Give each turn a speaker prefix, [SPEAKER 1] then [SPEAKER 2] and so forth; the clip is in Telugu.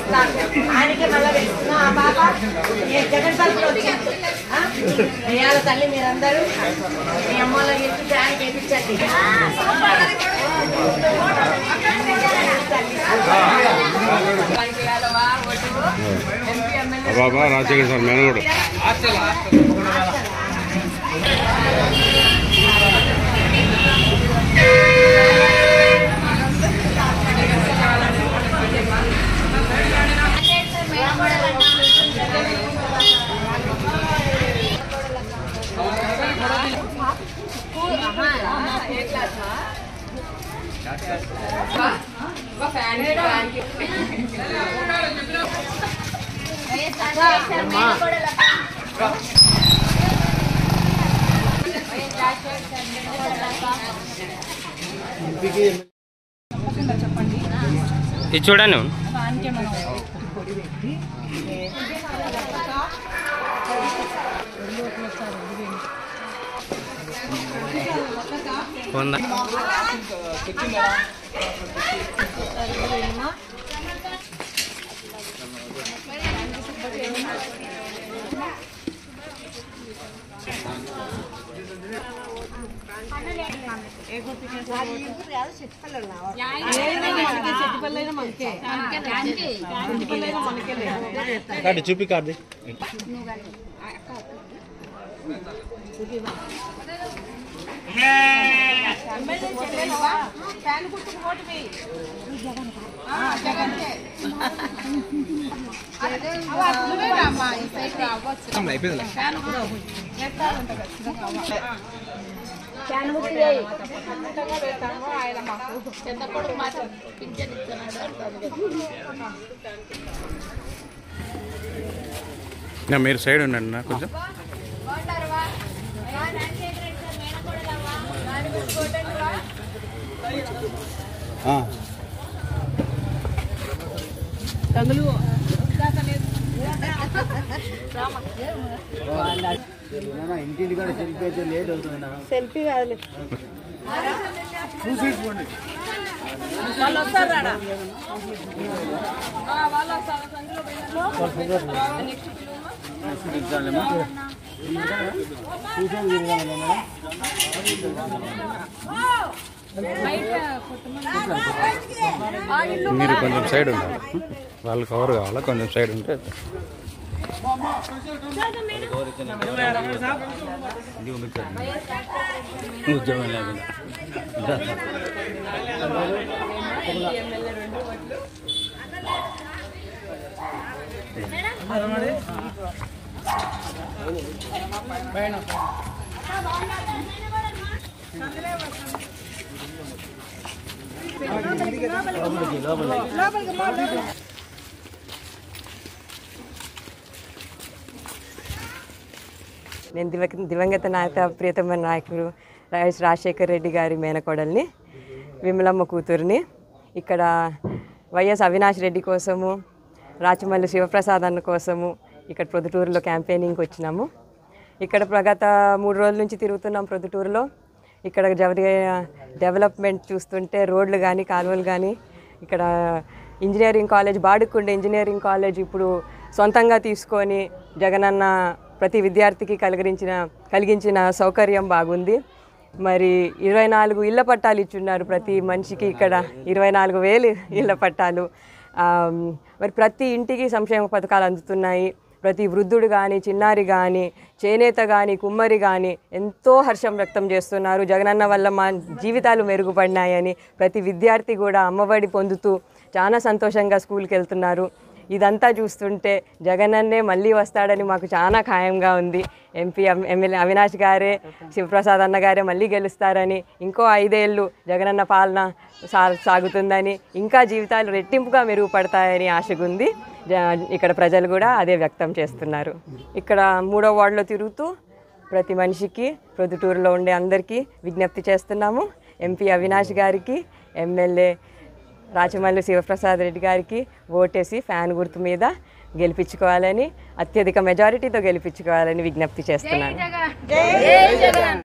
[SPEAKER 1] ఆయనకి మళ్ళీ వేస్తున్నా ఆ పాప ఏ జగన్ తరపున వచ్చింది ఆ? వేయాల తల్లి మీరందరూ మీ అమ్మ వాళ్ళకి చెప్పి ఫ్యాన్ వేయించండి
[SPEAKER 2] బాబా రాజశేఖర్ సార్ మేనగోడు ఇది చూడండి ఉందా
[SPEAKER 3] కార్డు చూపి కార్డు
[SPEAKER 2] నా మీరు సైడ్ ఉండండి నా కొంచెం
[SPEAKER 3] ఇంటింటి కూడా సెల్ఫీ అయితే లేట్ అవుతుంది
[SPEAKER 1] సెల్ఫీ కాదులే
[SPEAKER 2] మీరు కొంచెం సైడ్ ఉండాలి వాళ్ళు కవర్ కావాలా కొంచెం సైడ్ ఉంటే ఉద్యోగం లేకుండా
[SPEAKER 4] నేను దివ దివంగత నాయక ప్రియతమ నాయకుడు రాజేష్ రాజశేఖర్ రెడ్డి గారి మేనకోడల్ని విమలమ్మ కూతురిని ఇక్కడ వైఎస్ అవినాష్ రెడ్డి కోసము రాచమల్లి శివప్రసాద్ అన్న కోసము ఇక్కడ ప్రొద్దుటూరులో క్యాంపెయినింగ్కి వచ్చినాము ఇక్కడ ప్ర- గత మూడు రోజుల నుంచి తిరుగుతున్నాం ప్రొద్దుటూరులో ఇక్కడ జరిగే డెవలప్మెంట్ చూస్తుంటే రోడ్లు కానీ కాలువలు కానీ ఇక్కడ ఇంజనీరింగ్ కాలేజ్ బాడుకుండే ఇంజనీరింగ్ కాలేజ్ ఇప్పుడు సొంతంగా తీసుకొని జగనన్న ప్రతి విద్యార్థికి కలిగించిన కలిగించిన సౌకర్యం బాగుంది మరి ఇరవై నాలుగు ఇళ్ల పట్టాలు ఇచ్చున్నారు ప్రతి మనిషికి ఇక్కడ ఇరవై నాలుగు వేలు ఇళ్ల పట్టాలు ఆమ్, మరి ప్రతి ఇంటికి సంక్షేమ పథకాలు అందుతున్నాయి ప్రతి వృద్ధుడు కానీ చిన్నారి కానీ చేనేత కానీ కుమ్మరి కానీ ఎంతో హర్షం వ్యక్తం చేస్తున్నారు జగనన్న వల్ల మా జీవితాలు మెరుగుపడినాయని ప్రతి విద్యార్థి కూడా అమ్మఒడి పొందుతూ చాలా సంతోషంగా స్కూల్కి వెళ్తున్నారు ఇదంతా చూస్తుంటే జగనన్నే మళ్ళీ వస్తాడని మాకు చాలా ఖాయంగా ఉంది ఎంపీ ఎం- ఎమ్మెల్యే అవినాష్ గారే శివప్రసాద్ అన్న గారే మళ్ళీ గెలుస్తారని ఇంకో ఐదేళ్ళు జగనన్న పాలన సా సాగుతుందని ఇంకా జీవితాలు రెట్టింపుగా మెరుగుపడతాయని ఆశగుంది జ- ఇక్కడ ప్రజలు కూడా అదే వ్యక్తం చేస్తున్నారు ఇక్కడ మూడో వార్డులో తిరుగుతూ ప్రతి మనిషికి ప్రొద్దుటూరులో ఉండే అందరికీ విజ్ఞప్తి చేస్తున్నాము ఎంపీ అవినాష్ గారికి ఎమ్మెల్యే రాచమల్లి శివప్రసాద్ రెడ్డి గారికి ఓటేసి ఫ్యాన్ గుర్తు మీద గెలిపించుకోవాలని అత్యధిక మెజారిటీతో గెలిపించుకోవాలని విజ్ఞప్తి చేస్తున్నాను